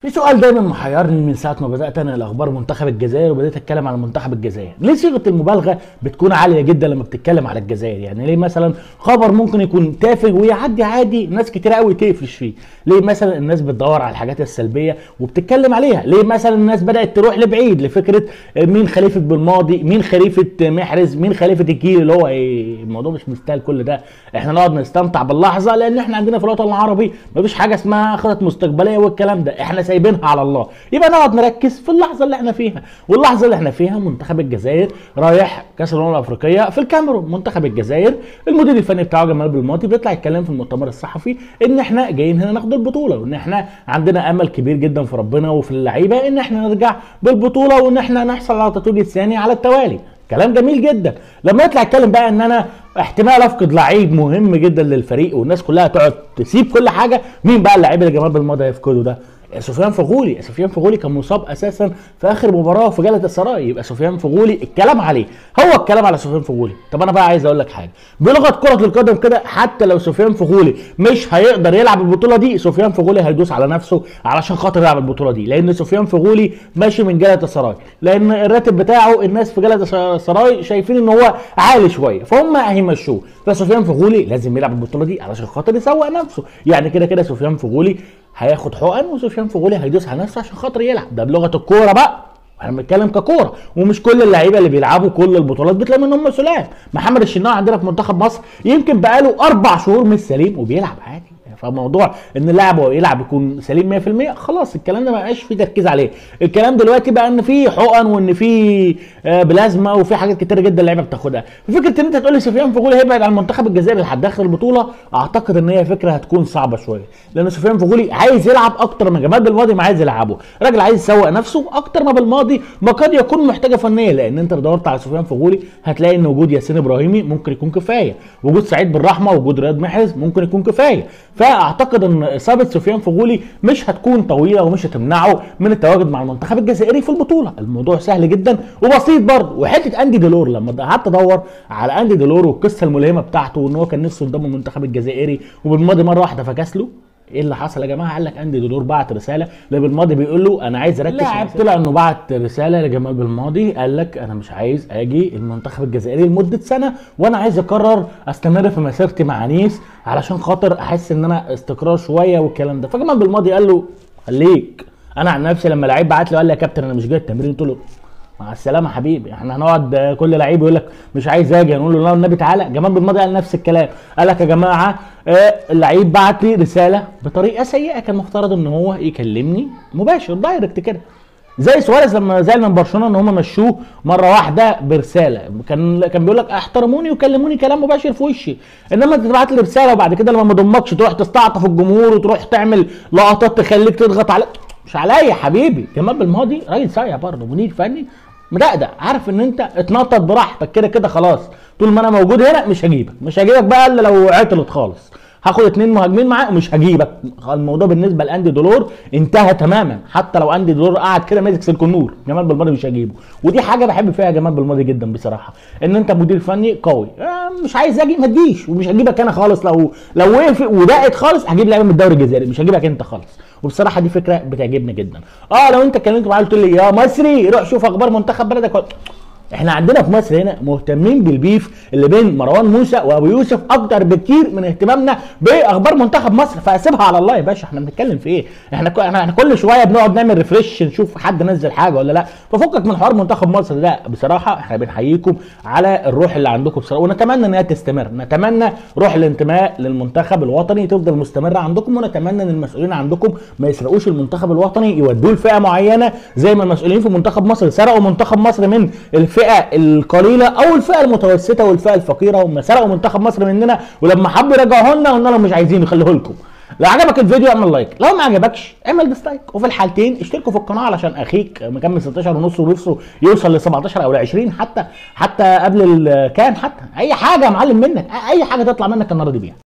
في سؤال دايما محيرني من ساعه ما بدات انا الاخبار منتخب الجزائر وبدات اتكلم عن منتخب الجزائر ليه صيغه المبالغه بتكون عاليه جدا لما بتتكلم على الجزائر يعني ليه مثلا خبر ممكن يكون تافه ويعدي عادي ناس كتير قوي تقفش فيه ليه مثلا الناس بتدور على الحاجات السلبيه وبتتكلم عليها ليه مثلا الناس بدات تروح لبعيد لفكره مين خليفه بالماضي مين خليفه محرز مين خليفه الجيل اللي هو ايه الموضوع مش مستاهل كل ده احنا نقعد نستمتع باللحظه لان احنا عندنا في الوطن العربي مفيش حاجه اسمها خطط مستقبليه والكلام ده احنا سايبينها على الله يبقى نقعد نركز في اللحظه اللي احنا فيها واللحظه اللي احنا فيها منتخب الجزائر رايح كاس الامم الافريقيه في الكاميرون منتخب الجزائر المدير الفني بتاعه جمال بالماضي بيطلع يتكلم في المؤتمر الصحفي ان احنا جايين هنا ناخد البطوله وان احنا عندنا امل كبير جدا في ربنا وفي اللعيبه ان احنا نرجع بالبطوله وان احنا نحصل على تتويج الثاني على التوالي كلام جميل جدا لما يطلع يتكلم بقى ان انا احتمال افقد لعيب مهم جدا للفريق والناس كلها تقعد تسيب كل حاجه مين بقى اللعيب اللي جمال بالماضي هيفقده ده سفيان فغولي سفيان فغولي كان مصاب اساسا في اخر مباراه في جاله السراي يبقى سفيان فغولي الكلام عليه هو الكلام على سفيان فغولي طب انا بقى عايز اقول لك حاجه بلغه كره القدم كده حتى لو سفيان فغولي مش هيقدر يلعب البطوله دي سفيان فغولي هيدوس على نفسه علشان خاطر يلعب البطوله دي لان سفيان فغولي ماشي من جاله السراي لان الراتب بتاعه الناس في جاله السراي شايفين ان هو عالي شويه فهم هيمشوه فسفيان فغولي لازم يلعب البطوله دي علشان خاطر يسوق نفسه يعني كده كده سفيان فغولي هياخد حقن وسفيان فغولي هيدوس على نفسه عشان خاطر يلعب ده بلغه الكوره بقى احنا بنتكلم ككوره ومش كل اللعيبه اللي بيلعبوا كل البطولات بتلاقي منهم سلام محمد الشناوي عندنا في منتخب مصر يمكن بقاله اربع شهور مش سليم وبيلعب عادي فموضوع ان اللاعب وهو يلعب يكون سليم 100% خلاص الكلام ده ما بقاش فيه تركيز عليه الكلام دلوقتي بقى ان في حقن وان في بلازما وفي حاجات كتيره جدا اللعيبه بتاخدها فكره ان انت تقول لي سفيان فغولي هيبعد عن المنتخب الجزائري لحد اخر البطوله اعتقد ان هي فكره هتكون صعبه شويه لان سفيان فغولي عايز يلعب اكتر ما جمال بالماضي ما عايز يلعبه راجل عايز يسوق نفسه اكتر ما بالماضي ما قد يكون محتاجه فنيه لان انت لو دورت على سفيان فغولي هتلاقي ان وجود ياسين ابراهيمي ممكن يكون كفايه وجود سعيد بالرحمه وجود رياض محرز ممكن يكون كفايه فاعتقد ان اصابه سفيان فغولي مش هتكون طويله ومش هتمنعه من التواجد مع المنتخب الجزائري في البطوله الموضوع سهل جدا وبسيط برضه وحته اندي ديلور لما قعدت ادور على اندي ديلور والقصه الملهمه بتاعته وان هو كان نفسه ينضم المنتخب الجزائري وبالماضي مره واحده فكس له ايه اللي حصل يا جماعه قال لك اندي دولور بعت رساله لبالماضي بيقول له انا عايز اركز لاعب طلع انه بعت رساله لجمال بالماضي قال لك انا مش عايز اجي المنتخب الجزائري لمده سنه وانا عايز اقرر استمر في مسيرتي مع نيس علشان خاطر احس ان انا استقرار شويه والكلام ده فجمال بالماضي قال له خليك انا عن نفسي لما لعيب بعت لي قال لي يا كابتن انا مش جاي التمرين قلت له مع السلامه حبيبي احنا هنقعد كل لعيب يقول لك مش عايز اجي نقول له لا النبي تعالى جمال بالماضي قال نفس الكلام قال لك يا جماعه اه اللعيب بعت لي رساله بطريقه سيئه كان مفترض ان هو يكلمني مباشر دايركت كده زي سواريز لما زعل من برشلونه ان هم مشوه مره واحده برساله كان كان بيقول لك احترموني وكلموني كلام مباشر في وشي انما انت تبعت لي رساله وبعد كده لما ما ضمكش تروح تستعطف الجمهور وتروح تعمل لقطات تخليك تضغط على مش عليا يا حبيبي جمال بالماضي راجل صايع برضه مدير فني مدقدق عارف ان انت اتنطط براحتك كده كده خلاص طول ما انا موجود هنا مش هجيبك مش هجيبك بقى الا لو عطلت خالص هاخد اتنين مهاجمين معاه ومش هجيبك الموضوع بالنسبه لاندي دولور انتهى تماما حتى لو اندي دولور قعد كده ماسك سلك النور جمال بالماضي مش هجيبه ودي حاجه بحب فيها جمال بالماضي جدا بصراحه ان انت مدير فني قوي مش عايز اجي ما تجيش ومش هجيبك انا خالص لو لو وقف ودقت خالص هجيب لعيبه من الدوري الجزائري مش هجيبك انت خالص وبصراحه دي فكره بتعجبني جدا اه لو انت اتكلمت معايا قلت لي يا مصري روح شوف اخبار منتخب بلدك احنا عندنا في مصر هنا مهتمين بالبيف اللي بين مروان موسى وابو يوسف اكتر بكتير من اهتمامنا باخبار منتخب مصر فاسيبها على الله يا باشا احنا بنتكلم في ايه احنا احنا كل شويه بنقعد نعمل ريفرش نشوف حد نزل حاجه ولا لا ففكك من حوار منتخب مصر ده بصراحه احنا بنحييكم على الروح اللي عندكم بصراحه ونتمنى انها تستمر نتمنى روح الانتماء للمنتخب الوطني تفضل مستمره عندكم ونتمنى ان المسؤولين عندكم ما يسرقوش المنتخب الوطني يودوه لفئه معينه زي ما المسؤولين في منتخب مصر سرقوا منتخب مصر من الفئه القليله او الفئه المتوسطه والفئه الفقيره هم سرقوا منتخب مصر مننا ولما حبوا يرجعوه لنا قلنا لهم مش عايزين نخليه لكم لو عجبك الفيديو اعمل لايك لو ما عجبكش اعمل ديسلايك وفي الحالتين اشتركوا في القناه علشان اخيك مكمل 16 ونص ونفسه يوصل ل 17 او ل 20 حتى حتى قبل الكام حتى اي حاجه يا معلم منك اي حاجه تطلع منك النهارده دي بيها